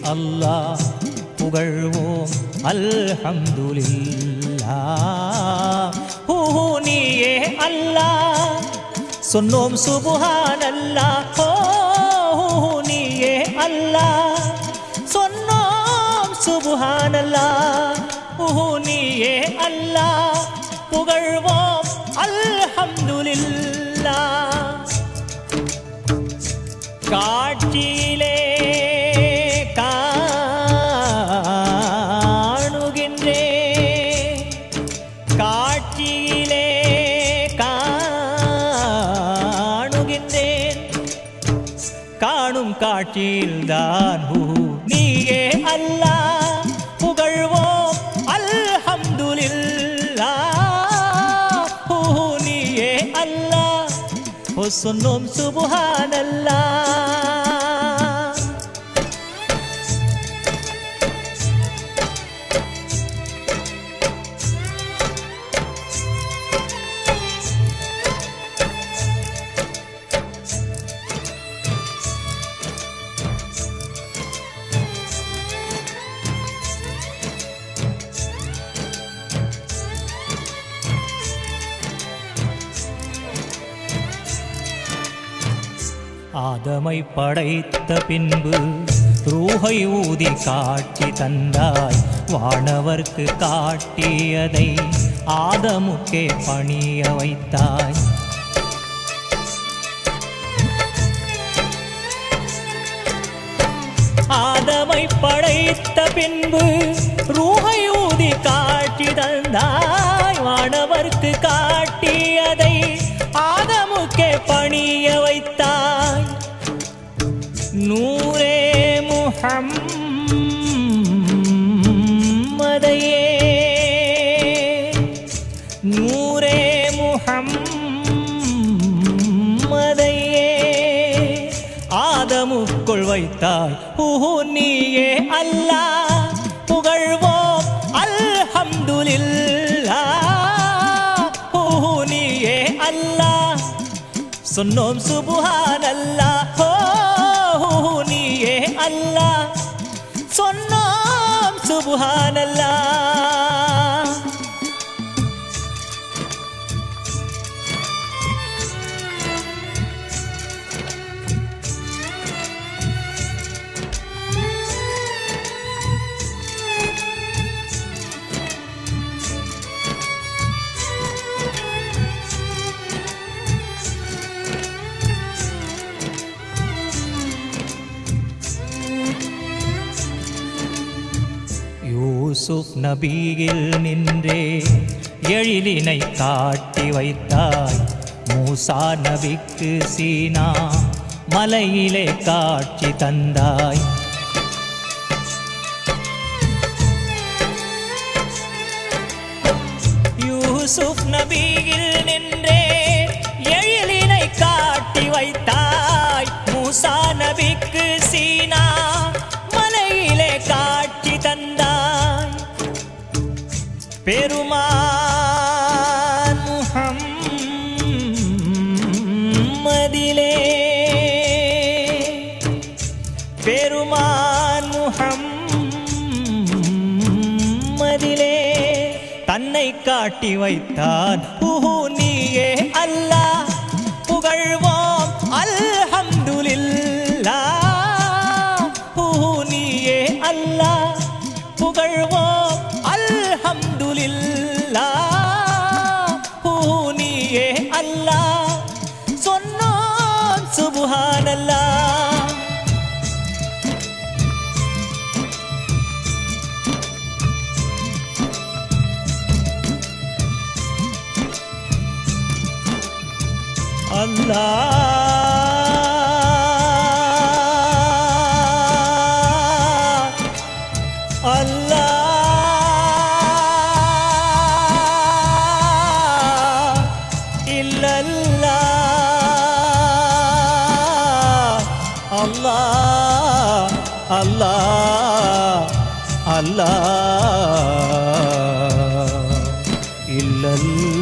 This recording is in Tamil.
அல்லாஹ் புகழ்வோம் அல்ஹம்துலில்லா ஹூ நீயே அல்லாஹ் சொன்னோம் சுபுஹான் அல்லாஹ் ஓ நீயே அல்லாஹ் சொன்னோம் சுபுஹான் அல்லாஹ் ஓ நீயே அல்லாஹ் புகழ்வோம் அல்ஹம்துலில்லா காட்சியிலே காணுகின்றே காட்சியிலே காணுகின்றேன் காணும் காட்சியில்தான் ஹூ நீயே அல்லாஹ் புகழ்வோம் அல்ஹம்துலில்லா ஹூ நீயே அல்லாஹ் ஓ சொன்னோம் சுபுஹானல்லாஹ் ஆதமை படைத்த பின்பு ரூஹை ஊதி காட்சி தந்தாய் வானவர்க்கு காட்டியதை ஆதமுக்கே பணிய வைத்தாய் ஆதமை படைத்த பின்பு ரூஹை ஊதி காட்சி தந்தாய் வானவர்க்கு காட்டியதை ஆதமுக்கே பணிய வைத்தாய் நூரே முஹம்மதையே நூரே முஹம்மதையே ஆதமுக்குள் வைத்தாய் ஊஹு நீயே அல்லாஹ் புகழ்வோம் அல்ஹம்துலில்லா ஊஹு நீயே அல்லாஹ் சொன்னோம் சுபுஹானல்லாஹ் ஓ நீயே அல்லாஹ் சொன்னோம் சுபுஹானல்லாஹ் யூசுப் நபியில் நின்றே எழிலினை காட்டி வைத்தாய் மூசா நபிக்கு சீனா மலையிலே காட்சி தந்தாய் யூசுப் நபியில் நின்றே எழிலினை காட்டி வைத்தாய் மூசா நபிக்கு சீனா மலையிலே காட்சி தந்தாய் பெருமான் முஹம்மதிலே பெருமான் முஹம்மதிலே தன்னை காட்டி வைத்தான் ஊஹு நீயே அல்லாஹ் புகழ்வோம் அல்ஹம்துலில்லா ஊஹு நீயே அல்லாஹ் புகழ்வோம் அல்ஹம்துலில்லா ஊஹு நீயே அல்லாஹ் சொன்னோம் சுபுஹானல்லாஹ் அல்லாஹ் அல்லாஹ் இல்லல்லாஹ் அல்லாஹ் அல்லாஹ் அல்லாஹ் இல்லல்லாஹ்